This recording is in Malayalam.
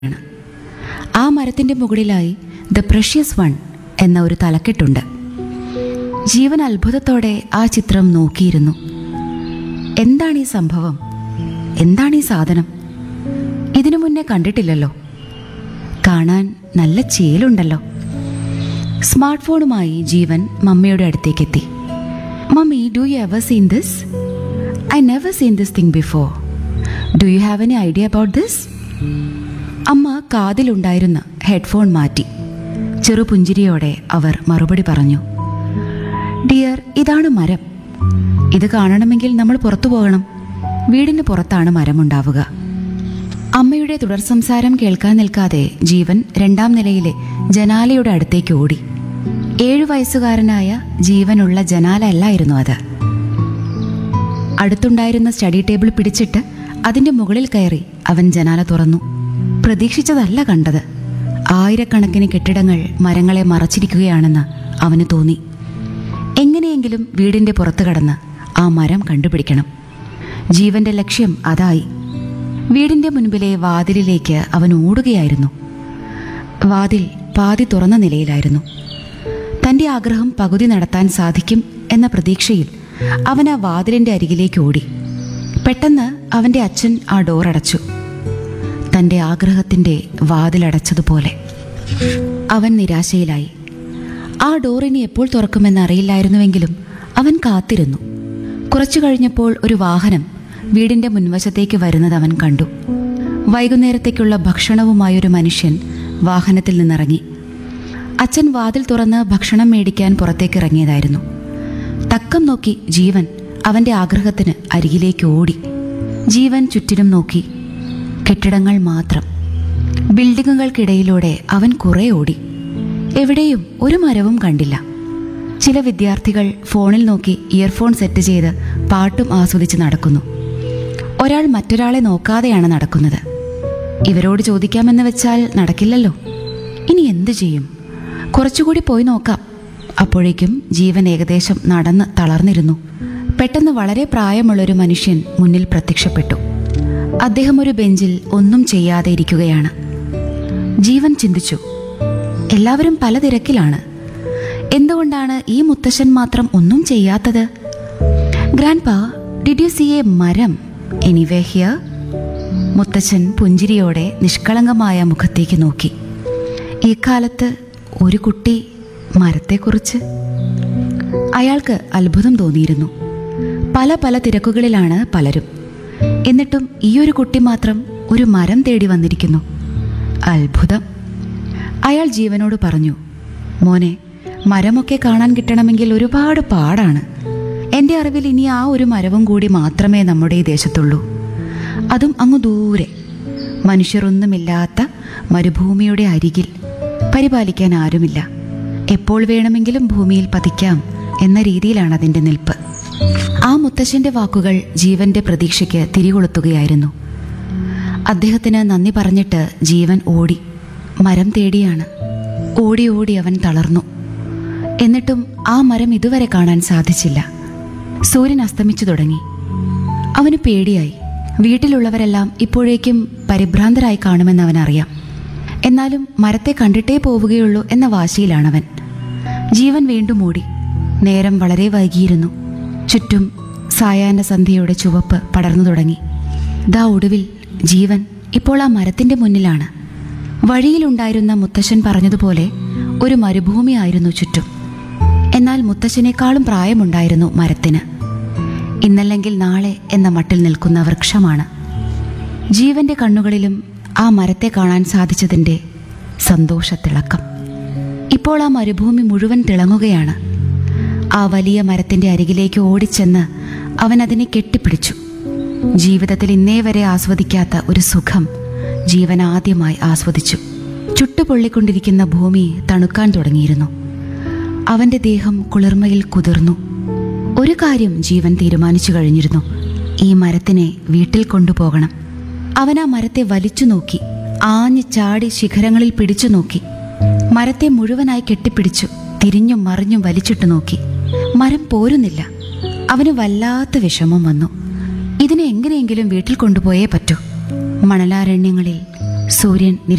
ആ മരത്തിന്റെ മുകളിലായി ദ പ്രഷ്യസ് വൺ എന്ന ഒരു തലക്കെട്ടുണ്ട് ജീവൻ അത്ഭുതത്തോടെ ആ ചിത്രം നോക്കിയിരുന്നു എന്താണ് ഈ സംഭവം എന്താണ് ഈ സാധനം ഇതിനു മുന്നേ കണ്ടിട്ടില്ലല്ലോ കാണാൻ നല്ല ചേലുണ്ടല്ലോ സ്മാർട്ട് ഫോണുമായി ജീവൻ മമ്മിയുടെ അടുത്തേക്കെത്തി mummy do you ever seen this I never seen this thing before do you have any idea about this അമ്മ കാതിലുണ്ടായിരുന്ന ഹെഡ്ഫോൺ മാറ്റി ചെറുപുഞ്ചിരിയോടെ അവർ മറുപടി പറഞ്ഞു ഡിയർ ഇതാണ് മരം ഇത് കാണണമെങ്കിൽ നമ്മൾ പുറത്തു പോകണം വീടിന് പുറത്താണ് മരമുണ്ടാവുക അമ്മയുടെ തുടർ സംസാരം കേൾക്കാൻ നിൽക്കാതെ ജീവൻ രണ്ടാം നിലയിലെ ജനാലയുടെ അടുത്തേക്ക് ഓടി ഏഴു വയസ്സുകാരനായ ജീവനുള്ള ജനാല അല്ലായിരുന്നു അത് അടുത്തുണ്ടായിരുന്ന സ്റ്റഡി ടേബിൾ പിടിച്ചിട്ട് അതിന്റെ മുകളിൽ കയറി അവൻ ജനാല തുറന്നു പ്രതീക്ഷിച്ചതല്ല കണ്ടത് ആയിരക്കണക്കിന് കെട്ടിടങ്ങൾ മരങ്ങളെ മറച്ചിരിക്കുകയാണെന്ന് അവന് തോന്നി എങ്ങനെയെങ്കിലും വീടിന്റെ പുറത്തു കടന്ന് ആ മരം കണ്ടുപിടിക്കണം ജീവന്റെ ലക്ഷ്യം അതായി വീടിന്റെ മുൻപിലെ വാതിലിലേക്ക് അവൻ ഓടുകയായിരുന്നു വാതിൽ പാതി തുറന്ന നിലയിലായിരുന്നു തന്റെ ആഗ്രഹം പകുതി നടത്താൻ സാധിക്കും എന്ന പ്രതീക്ഷയിൽ അവൻ ആ വാതിലിന്റെ അരികിലേക്ക് ഓടി പെട്ടെന്ന് അവന്റെ അച്ഛൻ ആ ഡോർ അടച്ചു തന്റെ ആഗ്രഹത്തിന്റെ വാതിലടച്ചതുപോലെ അവൻ നിരാശയിലായി ആ ഡോറിനി എപ്പോൾ തുറക്കുമെന്ന് അറിയില്ലായിരുന്നുവെങ്കിലും അവൻ കാത്തിരുന്നു കുറച്ചു കഴിഞ്ഞപ്പോൾ ഒരു വാഹനം വീടിന്റെ മുൻവശത്തേക്ക് വരുന്നത് അവൻ കണ്ടു വൈകുന്നേരത്തേക്കുള്ള ഭക്ഷണവുമായി ഒരു മനുഷ്യൻ വാഹനത്തിൽ നിന്നിറങ്ങി അച്ഛൻ വാതിൽ തുറന്ന് ഭക്ഷണം മേടിക്കാൻ പുറത്തേക്ക് ഇറങ്ങിയതായിരുന്നു തക്കം നോക്കി ജീവൻ അവന്റെ ആഗ്രഹത്തിന് അരികിലേക്ക് ഓടി ജീവൻ ചുറ്റിനും നോക്കി കെട്ടിടങ്ങൾ മാത്രം ബിൽഡിങ്ങുകൾക്കിടയിലൂടെ അവൻ കുറെ ഓടി എവിടെയും ഒരു മരവും കണ്ടില്ല ചില വിദ്യാർത്ഥികൾ ഫോണിൽ നോക്കി ഇയർഫോൺ സെറ്റ് ചെയ്ത് പാട്ടും ആസ്വദിച്ച് നടക്കുന്നു ഒരാൾ മറ്റൊരാളെ നോക്കാതെയാണ് നടക്കുന്നത് ഇവരോട് ചോദിക്കാമെന്ന് വെച്ചാൽ നടക്കില്ലല്ലോ ഇനി എന്തു ചെയ്യും കുറച്ചുകൂടി പോയി നോക്കാം അപ്പോഴേക്കും ജീവൻ ഏകദേശം നടന്ന് തളർന്നിരുന്നു പെട്ടെന്ന് വളരെ പ്രായമുള്ളൊരു മനുഷ്യൻ മുന്നിൽ പ്രത്യക്ഷപ്പെട്ടു അദ്ദേഹം ഒരു ബെഞ്ചിൽ ഒന്നും ചെയ്യാതെ ഇരിക്കുകയാണ് ജീവൻ ചിന്തിച്ചു എല്ലാവരും പല തിരക്കിലാണ് എന്തുകൊണ്ടാണ് ഈ മുത്തശ്ശൻ മാത്രം ഒന്നും ചെയ്യാത്തത് grandpa did you see a മരം എനിവേ ഹിയർ മുത്തച്ഛൻ പുഞ്ചിരിയോടെ നിഷ്കളങ്കമായ മുഖത്തേക്ക് നോക്കി ഈ കാലത്ത് ഒരു കുട്ടി മരത്തെക്കുറിച്ച് അയാൾക്ക് അത്ഭുതം തോന്നിയിരുന്നു പല പല തിരക്കുകളിലാണ് പലരും എന്നിട്ടും ഈ ഒരു കുട്ടി മാത്രം ഒരു മരം തേടി വന്നിരിക്കുന്നു അത്ഭുതം അയാൾ ജീവനോട് പറഞ്ഞു മോനെ മരമൊക്കെ കാണാൻ കിട്ടണമെങ്കിൽ ഒരുപാട് പാടാണ് എൻ്റെ അറിവിൽ ഇനി ആ ഒരു മരവും കൂടി മാത്രമേ നമ്മുടെ ഈ ദേശത്തുള്ളൂ അതും അങ്ങു ദൂരെ മനുഷ്യരൊന്നുമില്ലാത്ത മരുഭൂമിയുടെ അരികിൽ പരിപാലിക്കാൻ ആരുമില്ല എപ്പോൾ വേണമെങ്കിലും ഭൂമിയിൽ പതിക്കാം എന്ന രീതിയിലാണ് അതിൻ്റെ നിൽപ്പ് ആ മുത്തശ്ശന്റെ വാക്കുകൾ ജീവന്റെ പ്രതീക്ഷയ്ക്ക് തിരികൊളുത്തുകയായിരുന്നു അദ്ദേഹത്തിന് നന്ദി പറഞ്ഞിട്ട് ജീവൻ ഓടി മരം തേടിയാണ് ഓടി ഓടി അവൻ തളർന്നു എന്നിട്ടും ആ മരം ഇതുവരെ കാണാൻ സാധിച്ചില്ല സൂര്യൻ അസ്തമിച്ചു തുടങ്ങി അവന് പേടിയായി വീട്ടിലുള്ളവരെല്ലാം ഇപ്പോഴേക്കും പരിഭ്രാന്തരായി കാണുമെന്ന് അവനറിയാം എന്നാലും മരത്തെ കണ്ടിട്ടേ പോവുകയുള്ളൂ എന്ന വാശിയിലാണവൻ ജീവൻ വീണ്ടും ഓടി നേരം വളരെ വൈകിയിരുന്നു ചുറ്റും സായാഹ്ന സന്ധ്യയുടെ ചുവപ്പ് പടർന്നു തുടങ്ങി ദാ ഒടുവിൽ ജീവൻ ഇപ്പോൾ ആ മരത്തിന്റെ മുന്നിലാണ് വഴിയിലുണ്ടായിരുന്ന മുത്തശ്ശൻ പറഞ്ഞതുപോലെ ഒരു മരുഭൂമിയായിരുന്നു ചുറ്റും എന്നാൽ മുത്തശ്ശനേക്കാളും പ്രായമുണ്ടായിരുന്നു മരത്തിന് ഇന്നല്ലെങ്കിൽ നാളെ എന്ന മട്ടിൽ നിൽക്കുന്ന വൃക്ഷമാണ് ജീവന്റെ കണ്ണുകളിലും ആ മരത്തെ കാണാൻ സാധിച്ചതിൻ്റെ സന്തോഷത്തിളക്കം ഇപ്പോൾ ആ മരുഭൂമി മുഴുവൻ തിളങ്ങുകയാണ് ആ വലിയ മരത്തിന്റെ അരികിലേക്ക് ഓടിച്ചെന്ന് അവൻ അതിനെ കെട്ടിപ്പിടിച്ചു ജീവിതത്തിൽ ഇന്നേ വരെ ആസ്വദിക്കാത്ത ഒരു സുഖം ജീവൻ ആദ്യമായി ആസ്വദിച്ചു ചുട്ടുപൊള്ളിക്കൊണ്ടിരിക്കുന്ന ഭൂമി തണുക്കാൻ തുടങ്ങിയിരുന്നു അവന്റെ ദേഹം കുളിർമയിൽ കുതിർന്നു ഒരു കാര്യം ജീവൻ തീരുമാനിച്ചു കഴിഞ്ഞിരുന്നു ഈ മരത്തിനെ വീട്ടിൽ കൊണ്ടുപോകണം അവൻ ആ മരത്തെ വലിച്ചു നോക്കി ആഞ്ഞ് ചാടി ശിഖരങ്ങളിൽ പിടിച്ചു നോക്കി മരത്തെ മുഴുവനായി കെട്ടിപ്പിടിച്ചു തിരിഞ്ഞും മറിഞ്ഞും വലിച്ചിട്ട് നോക്കി മരം പോരുന്നില്ല അവന് വല്ലാത്ത വിഷമം വന്നു ഇതിനെ എങ്ങനെയെങ്കിലും വീട്ടിൽ കൊണ്ടുപോയേ പറ്റൂ മണലാരണ്യങ്ങളിൽ സൂര്യൻ